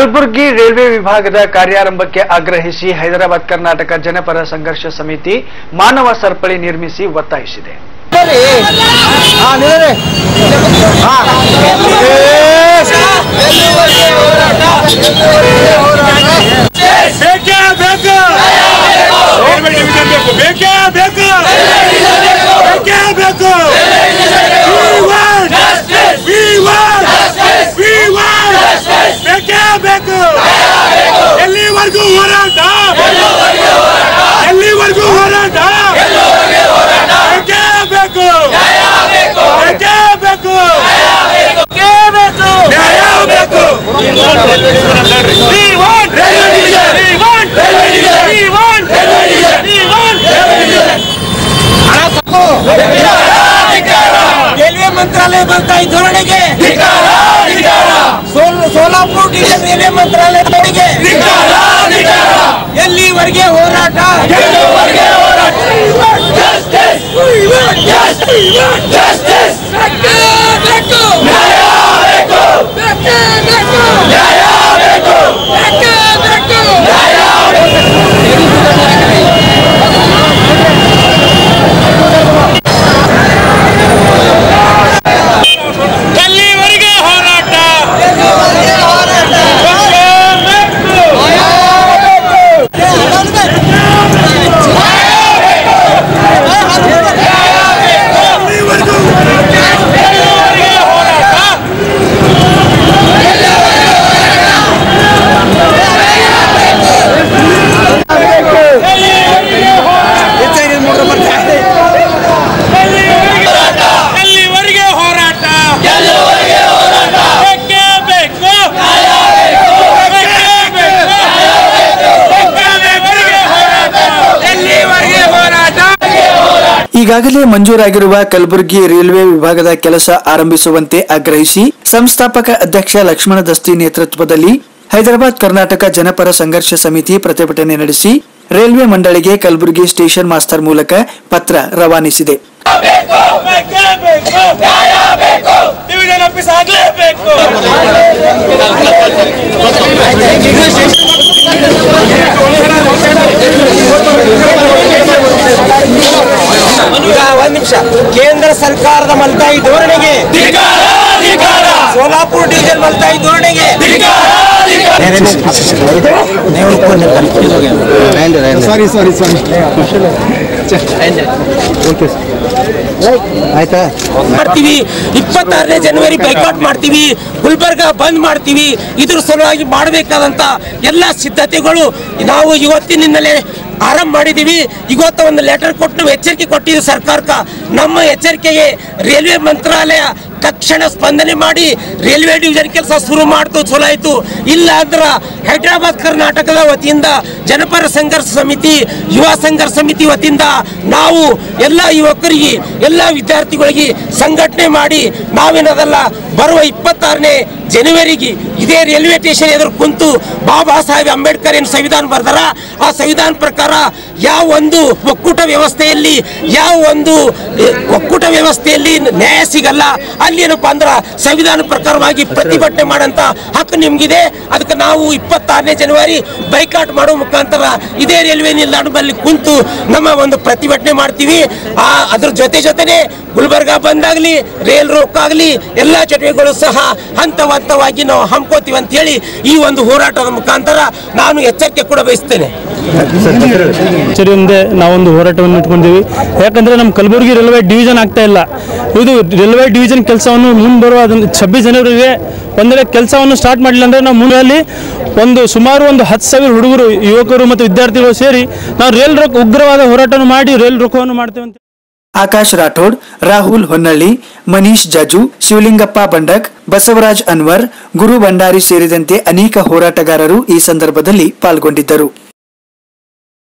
Kalaburagi railway ವಿಭಾಗದ ಕಾರ್ಯಾರಂಭಕ್ಕೆ ಆಗ್ರಹಿಸಿ ಹೈದರಾಬಾದ್ ಕರ್ನಾಟಕ ಜನಪರ ಸಂಘರ್ಷ ಸಮಿತಿ ಮಾನವ ಸರಪಳಿ ನಿರ್ಮಿಸಿ ಒತ್ತಾಯಿಸಿದೆ ಬೇಕೇ ಬೇಕು ರೈಲ್ವೆ ಡಿವಿಷನ್ ಬೇಕು ಬೇಕೇ ಬೇಕು ಬೇಕೇ ಬೇಕು We want We want We want ಬೇಕೇ ಬೇಕು ಎಲ್ಲಿವರೆಗೂ ಹೋರಾಟ ಎಲ್ಲಿವರೆಗೂ ಹೋರಾಟ ಬೇಕೇ ಬೇಕು ಬೇಕೇ ಬೇಕು ನ್ಯಾಯ ಬೇಕು We want railway division. We want railway division. We want railway division. We want railway division. Railway ಮಂತ್ರಾಲಯ ಬರ್ತಾ ಈ ಧೋರಣೆಗೆ ಧಿಕ್ಕಾರ, ಧಿಕ್ಕಾರ, ಸೋಲ್- ಸೋಲಾಪುರ ಡಿವಿಷನ್ ರೈಲ್ವೆ ಮಂತ್ರಾಲಯ ಧೋರಣೆಗೆ ಧಿಕ್ಕಾರ, ಧಿಕ್ಕಾರ. ಎಲ್ಲಿವರೆಗೆ ಹೋರಾಟ ಗೆಲ್ಲುವವರೆಗೆ ಹೋರಾಟ. Justice. Justice. ನ್ಯಾಯ ಬೇಕು. ನ್ಯಾಯ ಬೇಕು. ಎಲ್ಲಿವರೆಗೆ ಹೋರಾಟ ಎಲ್ಲಿವರೆಗೆ ಹೋರಾಟ ಬೇಕೇ ಬೇಕು ಬೇಕೇ ಬೇಕು ಎಲ್ಲಿವರೆಗೆ ಹೋರಾಟ ಎಲ್ಲಿವರೆಗೆ ಹೋರಾಟ ಈಗಾಗಲೇ ಮಂಜೂರಾಗಿರುವ ಕಲಬುರಗಿ ರೈಲ್ವೆ ವಿಭಾಗದ ಕೆಲಸ ಆರಂಭಿಸುವಂತೆ ಆಗ್ರಹಿಸಿ ಸಂಸ್ಥಾಪಕ ಅಧ್ಯಕ್ಷ ಲಕ್ಷ್ಮಣ ದಸ್ತಿ ನೇತೃತ್ವದಲ್ಲಿ ಹೈದರಾಬಾದ್ ಕರ್ನಾಟಕ ಜನಪರ ಸಂಘರ್ಷ ಸಮಿತಿ ಪ್ರತಿಭಟನೆ ನಡೆಸಿ ರೈಲ್ವೆ ಮಂಡಳಿಗೆ ಕಲಬುರಗಿ ಸ್ಟೇಷನ್ ಮಾಸ್ತರ್ ಮೂಲಕ ಪತ್ರ ರವಾನಿಸಿದೆ ಬೇಕೇ ಬೇಕು ನ್ಯಾಯ ಬೇಕು ಡಿವಿಷನ್ ಆಫೀಸ್ ಆಗ್ಲೇಬೇಕು ಈಗ ಒಂದ್ ನಿಮಿಷ ಕೇಂದ್ರ ಸರ್ಕಾರದ ಮಲ್ತಾಯಿ ಧೋರಣೆಗೆ ಧಿಕ್ಕಾರ, ಧಿಕ್ಕಾರ, ಸೋಲಾಪುರ ಡಿವಿಷನ್ ಮಲ್ತಾಯಿ ಧೋರಣೆಗೆ ಧಿಕ್ಕಾರ, ಧಿಕ್ಕಾರ. ಸಾರಿ ಸಾರಿ ಸಾರಿ ಆಯ್ತಾ ಮಾಡ್ತೀವಿ ಇಪ್ಪತ್ತಾರನೇ ಜನವರಿ ಬೈಕಾಟ್ ಮಾಡ್ತೀವಿ ಗುಲ್ಬರ್ಗ ಬಂದ್ ಮಾಡ್ತೀವಿ ಇದ್ರ ಸಲುವಾಗಿ ಮಾಡಬೇಕಾದಂತ ಎಲ್ಲ ಸಿದ್ಧತೆಗಳು ನಾವು ಇವತ್ತಿನಿಂದಲೇ ಆರಂಭ ಮಾಡಿದೀವಿ ಇವತ್ತು ಒಂದು ಲೆಟರ್ ಕೊಟ್ಟು ನಾವು ಎಚ್ಚರಿಕೆ ಕೊಟ್ಟಿದ್ದೀವಿ ಸರ್ಕಾರಕ್ಕೆ ನಮ್ಮ ಎಚ್ಚರಿಕೆಗೆ ರೈಲ್ವೆ ಮಂತ್ರಾಲಯ ತಕ್ಷಣ ಸ್ಪಂದನೆ ಮಾಡಿ ರೈಲ್ವೆ ಡಿವಿಷನ್ ಕೆಲಸ ಶುರು ಮಾಡ್ತು ಚಲೋ ಆಯ್ತು ಇಲ್ಲ ಅಂದ್ರೆ ಹೈದರಾಬಾದ್ ಕರ್ನಾಟಕದ ವತಿಯಿಂದ ಜನಪರ ಸಂಘರ್ಷ ಸಮಿತಿ ಯುವ ಸಂಘರ್ಷ ಸಮಿತಿ ವತಿಯಿಂದ ನಾವು ಎಲ್ಲ ಯುವಕರಿಗೆ ಎಲ್ಲ ವಿದ್ಯಾರ್ಥಿಗಳಿಗೆ ಸಂಘಟನೆ ಮಾಡಿ ನಾವೇನದಲ್ಲ ಬರುವ ಇಪ್ಪತ್ತಾರನೇ ಜನವರಿಗೆ ಇದೇ ರೈಲ್ವೆ ಸ್ಟೇಷನ್ ಎದುರು ಕುಂತು ಬಾಬಾ ಸಾಹೇಬ್ ಅಂಬೇಡ್ಕರ್ ಏನು ಸಂವಿಧಾನ ಬರ್ದಾರ ಆ ಸಂವಿಧಾನ ಪ್ರಕಾರ ಯಾವ ಒಂದು ಒಕ್ಕೂಟ ವ್ಯವಸ್ಥೆಯಲ್ಲಿ ಯಾವ ಒಂದು ಎ, ಒಕ್ಕೂಟ ವ್ಯವಸ್ಥೆಯಲ್ಲಿ ನ್ಯಾಯ ಸಿಗಲ್ಲ ಅಲ್ಲಿ ಏನಪ್ಪಾ ಅಂದ್ರ ಸಂವಿಧಾನ ಪ್ರಕಾರವಾಗಿ ಪ್ರತಿಭಟನೆ ಮಾಡಂತ ಹಕ್ಕು ನಿಮ್ಗಿದೆ ಅದಕ್ಕೆ ನಾವು ಇಪ್ಪತ್ತಾರನೇ ಜನವರಿ ಬೈಕಾಟ್ ಮಾಡೋ ಮುಖಾಂತರ ಇದೇ ರೈಲ್ವೆ ನಿಲ್ದಾಣದಲ್ಲಿ ಕುಂತು ನಮ್ಮ ಒಂದು ಪ್ರತಿಭಟನೆ ಮಾಡ್ತೀವಿ ಆ ಅದ್ರ ಜೊತೆ ಜೊತೆನೆ ಗುಲ್ಬರ್ಗ ಬಂದಾಗ್ಲಿ ರೈಲ್ ರೋಕ್ ಆಗಲಿ ಎಲ್ಲ ಚಟುವಟಿಕೆಗಳು ಸಹ ಹಂತ ಹಂತವಾಗಿ ನಾವು ಹಮ್ಕೋತೀವಿ ಅಂತ ಹೇಳಿ ಈ ಒಂದು ಹೋರಾಟದ ಮುಖಾಂತರ ನಾನು ಎಚ್ಚರಿಕೆ ಕೂಡ ಬಯಸ್ತೇನೆ ಕಚೇರಿ ಮುಂದೆ ನಾವೊಂದು ಹೋರಾಟವನ್ನು ಇಟ್ಕೊಂಡಿದ್ದೀವಿ ಯಾಕಂದ್ರೆ ನಮ್ಮ ಕಲಬುರಗಿ ರೈಲ್ವೆ ಡಿವಿಷನ್ ಆಗ್ತಾ ಇಲ್ಲ ಇದು ರೈಲ್ವೆ ಡಿವಿಷನ್ ಕೆಲಸವನ್ನು ಮುಂದೆ ಬರುವ ಅದೊಂದು ಛಬ್ಬೀಸ್ ಜನವರಿಗೆ ಒಂದೆಡೆ ಕೆಲಸವನ್ನು ಸ್ಟಾರ್ಟ್ ಮಾಡಲಿಲ್ಲ ಅಂದರೆ ನಾವು ಮುಂದೆ ಒಂದು ಸುಮಾರು ಒಂದು ಹತ್ತು ಸಾವಿರ ಹುಡುಗರು ಯುವಕರು ಮತ್ತು ವಿದ್ಯಾರ್ಥಿಗಳು ಸೇರಿ ನಾವು ರೈಲ್ ರೋಕ್ ಉಗ್ರವಾದ ಹೋರಾಟವನ್ನು ಮಾಡಿ ರೈಲ್ ರೋಕವನ್ನು ಮಾಡ್ತೇವೆ ಅಂತ ಆಕಾಶ್ ರಾಠೋಡ್ ರಾಹುಲ್ ಹೊನ್ನಳ್ಳಿ ಮನೀಶ್ ಜಾಜು ಶಿವಲಿಂಗಪ್ಪ ಬಂಡಕ್ ಬಸವರಾಜ್ ಅನ್ವರ್ ಗುರು ಭಂಡಾರಿ ಸೇರಿದಂತೆ ಅನೇಕ ಹೋರಾಟಗಾರರು ಈ ಸಂದರ್ಭದಲ್ಲಿ ಪಾಲ್ಗೊಂಡಿದ್ದರು